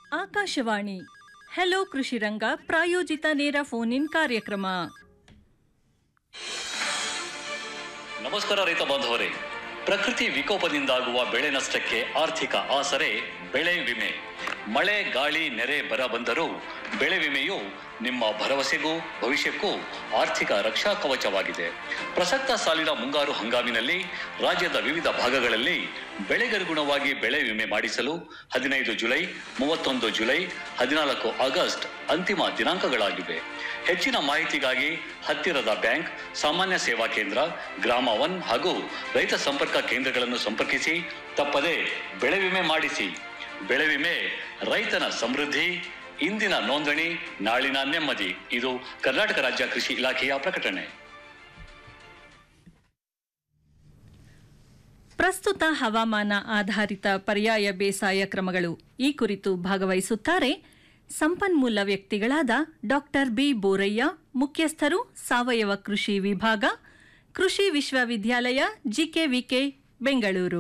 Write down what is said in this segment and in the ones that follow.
Akashvani hello ಕೃಷಿರಂಗ ಪ್ರಾಯೋಜಿತ ನೇರ phone in ಕಾರ್ಯಕ್ರಮ ನಮಸ್ಕಾರ ರೈತ ಬಾಂಧವರೇ ಪ್ರಕೃತಿ ವಿಕೋಪದಿಂದಾಗುವ ಬೆಳೆ ನಷ್ಟಕ್ಕೆ ಆರ್ಥಿಕ ಆಸರೆ ಬೆಳೆ ವಿಮೆ ಮಳೆ ಗಾಳಿ ನೆರೆ ಬರ ಬಂದರೂ ಬೆಳೆ ವಿಮೆಯು ನಿಮ್ಮ ಭರವಸೆಗೂ ಭವಿಷ್ಯಕ್ಕೂ ಆರ್ಥಿಕ ರಕ್ಷಾ ಕವಚವಾಗಿದೆ ಪ್ರಸಕ್ತ ಸಾಲಿನ ಮುಂಗಾರು ಹಂಗಾಮಿನಲ್ಲಿ ರಾಜ್ಯದ ವಿವಿಧ ಭಾಗಗಳಲ್ಲಿ ಬೆಳೆಗನುಗುಣವಾಗಿ ಬೆಳೆ ವಿಮೆ ಮಾಡಿಸಲು ಹದಿನೈದು ಜುಲೈ ಮೂವತ್ತೊಂದು ಜುಲೈ ಹದಿನಾಲ್ಕು ಆಗಸ್ಟ್ ಅಂತಿಮ ದಿನಾಂಕಗಳಾಗಿವೆ ಹೆಚ್ಚಿನ ಮಾಹಿತಿಗಾಗಿ ಹತ್ತಿರದ ಬ್ಯಾಂಕ್ ಸಾಮಾನ್ಯ ಸೇವಾ ಕೇಂದ್ರ ಗ್ರಾಮ ಒನ್ ಹಾಗೂ ರೈತ ಸಂಪರ್ಕ ಕೇಂದ್ರಗಳನ್ನು ಸಂಪರ್ಕಿಸಿ ತಪ್ಪದೆ ಬೆಳೆ ವಿಮೆ ಮಾಡಿಸಿ ಬೆಳೆ ವಿಮೆ ರೈತನ ಸಮೃದ್ಧಿ ಇಂದಿನ ನೋಂದಣಿ ನಾಳಿನ ನೆಮ್ಮದಿ ಇದು ಕರ್ನಾಟಕ ರಾಜ್ಯ ಕೃಷಿ ಇಲಾಖೆಯ ಪ್ರಕಟಣೆ ಪ್ರಸ್ತುತ ಹವಾಮಾನ ಆಧಾರಿತ ಪರ್ಯಾಯ ಬೇಸಾಯ ಕ್ರಮಗಳು ಈ ಕುರಿತು ಭಾಗವಹಿಸುತ್ತಾರೆ ಸಂಪನ್ಮೂಲ ವ್ಯಕ್ತಿಗಳಾದ ಡಾಕ್ಟರ್ ಬಿ ಬೋರಯ್ಯ ಮುಖ್ಯಸ್ಥರು ಸಾವಯವ ಕೃಷಿ ವಿಭಾಗ ಕೃಷಿ ವಿಶ್ವವಿದ್ಯಾಲಯ ಜಿಕೆವಿಕೆ ಬೆಂಗಳೂರು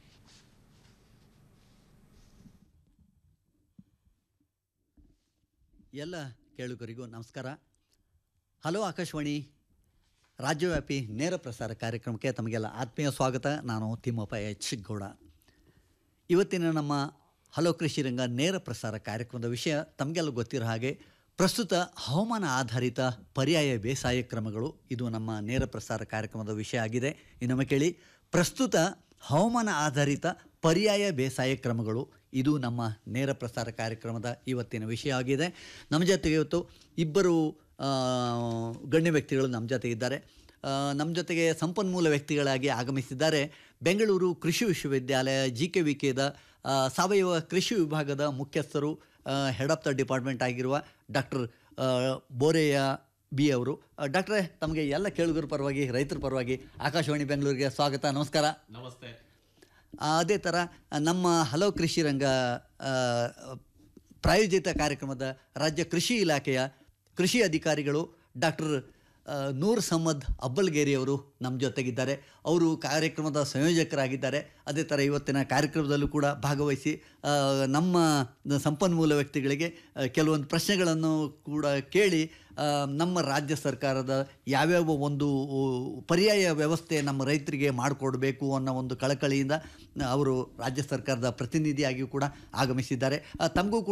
ಎಲ್ಲ ಕೇಳುಗರಿಗೂ ನಮಸ್ಕಾರ ಹಲೋ ಆಕಾಶವಾಣಿ ರಾಜ್ಯವ್ಯಾಪಿ ನೇರ ಪ್ರಸಾರ ಕಾರ್ಯಕ್ರಮಕ್ಕೆ ತಮಗೆಲ್ಲ ಆತ್ಮೀಯ ಸ್ವಾಗತ ನಾನು ತಿಮ್ಮಪ್ಪ ಎಚ್ ಗೌಡ ಇವತ್ತಿನ ನಮ್ಮ ಹಲೋ ಕೃಷಿ ರಂಗ ನೇರ ಪ್ರಸಾರ ಕಾರ್ಯಕ್ರಮದ ವಿಷಯ ತಮಗೆಲ್ಲ ಗೊತ್ತಿರೋ ಹಾಗೆ ಪ್ರಸ್ತುತ ಹವಾಮಾನ ಆಧಾರಿತ ಪರ್ಯಾಯ ಬೇಸಾಯ ಕ್ರಮಗಳು ಇದು ನಮ್ಮ ನೇರ ಪ್ರಸಾರ ಕಾರ್ಯಕ್ರಮದ ವಿಷಯ ಆಗಿದೆ ಇನ್ನೊಮ್ಮೆ ಕೇಳಿ ಪ್ರಸ್ತುತ ಹವಾಮಾನ ಆಧಾರಿತ ಪರ್ಯಾಯ ಬೇಸಾಯ ಕ್ರಮಗಳು ಇದು ನಮ್ಮ ನೇರ ಪ್ರಸಾರ ಕಾರ್ಯಕ್ರಮದ ಇವತ್ತಿನ ವಿಷಯ ಆಗಿದೆ ನಮ್ಮ ಜೊತೆಗೆ ಇವತ್ತು ಇಬ್ಬರು ಆ, ಗಣ್ಯ ವ್ಯಕ್ತಿಗಳು ನಮ್ಮ ಜೊತೆ ಇದ್ದಾರೆ ಆ, ನಮ್ಮ ಜೊತೆಗೆ ಸಂಪನ್ಮೂಲ ವ್ಯಕ್ತಿಗಳಾಗಿ ಆಗಮಿಸಿದ್ದಾರೆ ಬೆಂಗಳೂರು ಕೃಷಿ ವಿಶ್ವವಿದ್ಯಾಲಯ ಜಿ ಕೆ ವಿ ಕೆದ ಆ, ಸಾವಯವ ಕೃಷಿ ವಿಭಾಗದ ಮುಖ್ಯಸ್ಥರು ಹೆಡ್ ಆಫ್ ದ ಡಿಪಾರ್ಟ್ಮೆಂಟ್ ಆಗಿರುವ ಡಾಕ್ಟರ್ ಬೋರೆಯ ಬಿ ಅವರು ಆ, ಡಾಕ್ಟ್ರೇ ತಮಗೆ ಎಲ್ಲ ಕೇಳುಗರ ಪರವಾಗಿ ರೈತರ ಪರವಾಗಿ ಆಕಾಶವಾಣಿ ಬೆಂಗಳೂರಿಗೆ ಸ್ವಾಗತ ನಮಸ್ಕಾರ ನಮಸ್ತೆ ಆ, ಅದೇ ಥರ ನಮ್ಮ ಹಲವು ಕೃಷಿ ರಂಗ ಆ, ಪ್ರಾಯೋಜಿತ ಕಾರ್ಯಕ್ರಮದ ರಾಜ್ಯ ಕೃಷಿ ಇಲಾಖೆಯ ಕೃಷಿ ಅಧಿಕಾರಿಗಳು ಡಾಕ್ಟರ್ ನೂರ್ ಸಮ್ಮದ್ ಅಬ್ಬಲ್ಗೇರಿಯವರು ನಮ್ಮ ಜೊತೆಗಿದ್ದಾರೆ ಅವರು ಕಾರ್ಯಕ್ರಮದ ಸಂಯೋಜಕರಾಗಿದ್ದಾರೆ ಅದೇ ಥರ ಇವತ್ತಿನ ಕಾರ್ಯಕ್ರಮದಲ್ಲೂ ಕೂಡ ಭಾಗವಹಿಸಿ ಆ, ನಮ್ಮ ಸಂಪನ್ಮೂಲ ವ್ಯಕ್ತಿಗಳಿಗೆ ಆ, ಕೆಲವೊಂದು ಪ್ರಶ್ನೆಗಳನ್ನು ಕೂಡ ಕೇಳಿ ಆ, ನಮ್ಮ ರಾಜ್ಯ ಸರ್ಕಾರದ ಯಾವ್ಯಾವ ಒಂದು ಉ, ಪರ್ಯಾಯ ವ್ಯವಸ್ಥೆ ನಮ್ಮ ರೈತರಿಗೆ ಮಾಡಿಕೊಡ್ಬೇಕು ಅನ್ನೋ ಒಂದು ಕಳಕಳಿಯಿಂದ ಅವರು ರಾಜ್ಯ ಸರ್ಕಾರದ ಪ್ರತಿನಿಧಿಯಾಗಿಯೂ ಕೂಡ ಆಗಮಿಸಿದ್ದಾರೆ ಆ, ತಮಗೂ ಕೂಡ